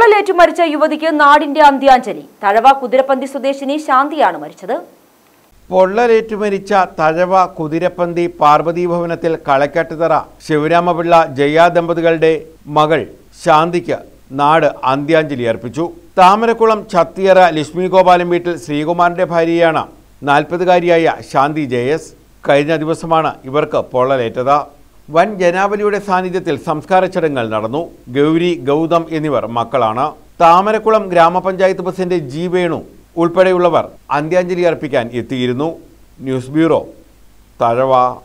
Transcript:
പൊള്ളലേറ്റു മരിച്ച യുവതിക്ക് നാടിന്റെ അന്ത്യാഞ്ജലി തഴവ കുതിരപ്പന്തി സ്വദേശിനി ശാന്തിയാണ് മരിച്ചത് പൊള്ളലേറ്റു മരിച്ച തഴവ കുതിരപ്പന്തി പാർവതി ഭവനത്തിൽ കളക്കാട്ടുതറ ശിവരാമപിള്ള ജയ ദമ്പതികളുടെ മകൾ ശാന്തിക്ക് നാട് അന്ത്യാഞ്ജലി അർപ്പിച്ചു താമരക്കുളം ചത്തിയറ ലക്ഷ്മി ഗോപാലൻ വീട്ടിൽ ശ്രീകുമാറിന്റെ ഭാര്യയാണ് നാൽപ്പതുകാരിയായ ശാന്തി ജയസ് കഴിഞ്ഞ ദിവസമാണ് ഇവർക്ക് പൊള്ളലേറ്റത് വൻ ജനാവലിയുടെ സാന്നിധ്യത്തിൽ സംസ്കാര ചടങ്ങുകൾ നടന്നു ഗൗരി ഗൗതം എന്നിവർ മക്കളാണ് താമരക്കുളം ഗ്രാമപഞ്ചായത്ത് പ്രസിഡന്റ് ജി വേണു ഉൾപ്പെടെയുള്ളവർ അന്ത്യാഞ്ജലി അർപ്പിക്കാൻ എത്തിയിരുന്നു ന്യൂസ് ബ്യൂറോ തഴവ